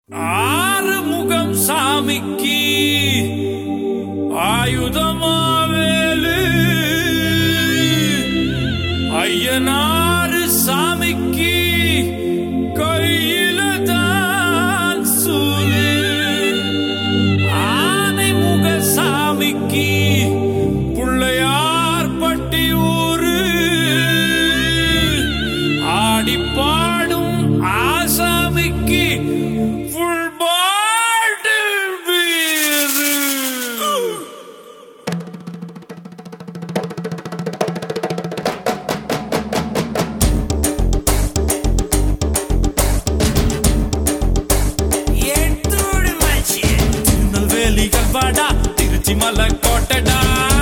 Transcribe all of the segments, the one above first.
ஆறுமுகம் சாமிக்கு ஆயுதமாவேலு ஐயனாறு சாமிக்கு கையில தான் சூலு ஆனைமுக சாமிக்கு பிள்ளையார் பட்டி ஊரு ஆடி பாடும் ஆசாமிக்கு ஃபுல் பாட்டில் பீரு திருநெல்வேலிகள் வாடா திருச்சி மலை கோட்டடா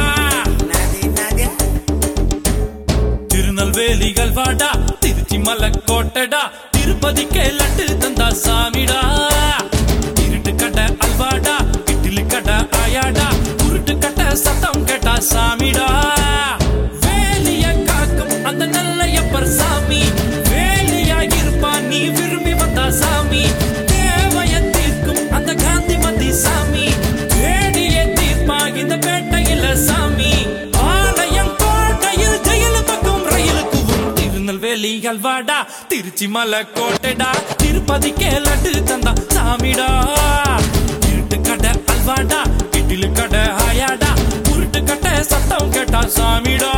திருநெல்வேலிகள் வாடா திருச்சி மலை கோட்டடா திருப்பதிக்கே லட்டு தந்தா சாமிடா இருட்டு கடை அல்வாடா இட்லி கடை ஆயாடா உருட்டு கடை சத்தம் கேட்டா சாமிடா வேலிய காக்கும் அந்த நல்லையப்பர் சாமி வேலியா இருப்பான் நீ விரும்பி வந்தா சாமி தேவைய தீர்க்கும் அந்த காந்திமதி சாமி வேடிய தீர்ப்பா இந்த பேட்டையில சாமி ஆலயம் கோட்டையில் ஜெயில் பக்கம் ரயிலுக்கு திருநெல்வேலி அல்வாடா திருச்சி மலை கோட்டைடா திருப்பதிக்கே லட்டு தந்தா சாமிடா இருட்டு கடை அல்வாடா இட்லி கடை ஆயாடா உருட்டு கடை சத்தம் கேட்டா சாமிடா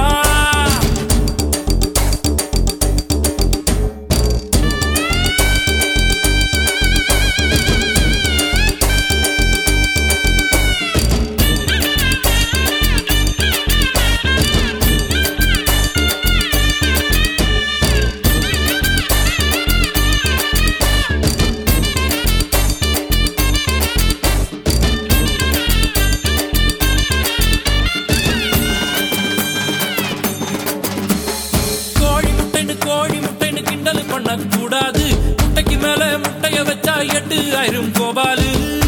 கோழி முட்டைன்னு கோழி முட்டைன்னு கிண்டல் பண்ண கூடாது முட்டைக்கு மேல முட்டைய வச்சா எட்டு ஆயிரம் கோபாலு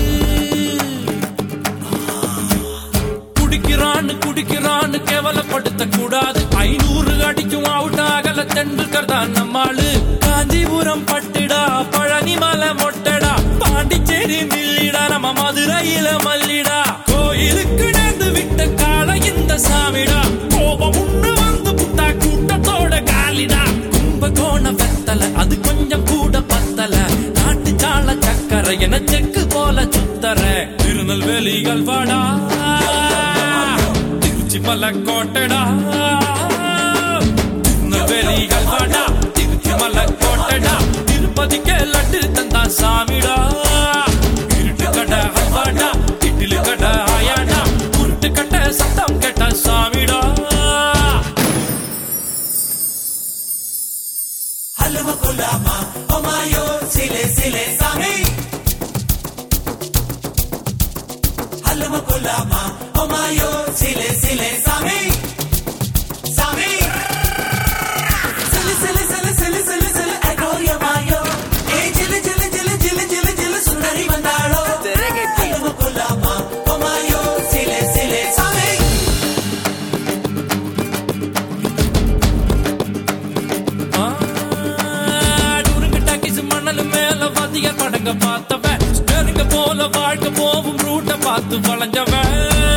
குடிக்கிறான்னு குடிக்கிறான்னு கேவலப்படுத்த கூடாது ஐநூறு அடிக்கும் அவுட் ஆகல தெண்டுல்கர் தான் நம்மாளு காஞ்சிபுரம் பட்டுடா பழனி மலை மொட்டடா பாண்டிச்சேரி மில்லிடா நம்ம மதுரையில மல்லிடா கோயிலுக்கு நேர்ந்து விட்ட கால இந்த சாமிடா கோபம் உண்டு வந்து புட்டா கூட்டத்தோட காலிடா கும்பகோண வெத்தல அது கொஞ்சம் கூட பத்தல நாட்டு சால சக்கரை என செக்கு போல சுத்தர திருநெல்வேலிகள் வாடா திருச்சி மலை கோட்டடா திருநெல்வேலிகள் வாடா திருச்சி மலை கோட்டடா திருப்பதிக்கே லட்டு தந்தா சாமிடா இருட்டு கடை அல்வாடா இட்லி கடை ஆயாடா உருட்டு கடை சத்தம் கேட்ட சாமிடா ಹಲವು ಗುಲಾಮ ಒಮಾಯೋ ಸಿಲೆ ಸಿಲೆ ಸಾಮಿ ಹಲವು ಗುಲಾಮ ಒಮಾಯೋ ಸಿಲೆ ಸಿಲೆ ಸಾಮಿ ಸಾಮಿ ಸಿಲೆ ಸಿಲೆ ಸಿಲೆ ಸಿಲೆ ಸಿಲೆ ಸಿಲೆ ಅಗೋರ್ಯ ಮಾಯೋ ಏ ಜಿಲೆ ಜಿಲೆ ಜಿಲೆ ಜಿಲೆ ಜಿಲೆ ಜಿಲೆ ಸುಂದರಿ ಬಂದಾಳೋ ಹಲವು ಗುಲಾಮ ಒಮಾಯೋ ಸಿಲೆ ಸಿಲೆ ಸಾಮಿ டூருங்க டாக்கிஸ் மணல் மேல வதிய படங்க பார்த்தவன் ஸ்டேரிங்க போல வாழ்க்கை போகும் ரூட்ட பார்த்து வளைஞ்சவன்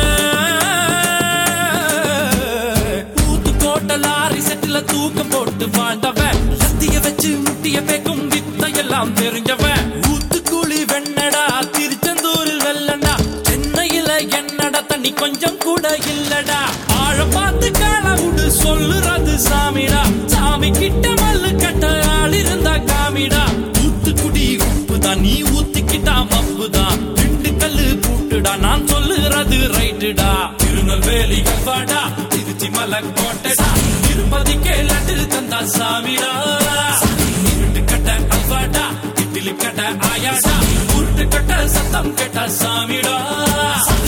ஊத்து கோட்டை லாரி செட்டில தூக்கம் போட்டு வாழ்ந்தவன் லத்திய வச்சு முட்டிய பேக்கும் வித்தையெல்லாம் தெரிஞ்சவன் ஊத்துக்குழி வெண்ணடா திருச்செந்தூரில் வெள்ளடா சென்னையில என்னடா தண்ணி கொஞ்சம் கூட இல்லடா ஆழ பார்த்து கால விடு சொல்லுறது சாமிடா சாமி கிட்ட மல்லு கட்ட ஆள் இருந்தா காமிடா ஊத்துக்குடி உப்புதான் நீ ஊத்திக்கிட்டா மப்புதான் ரெண்டு கல்லு பூட்டுடா நான் சொல்லுறது ரைட்டுடா திருநெல்வேலி வாடா திருச்சி மலை கோட்டைடா திருப்பதிக்கே லட்டு தந்தா சாமிடா இருட்டு கட்ட அல்வாடா இட்லி கட்ட ஆயாடா உருட்டு கட்ட சத்தம் கேட்ட சாமிடா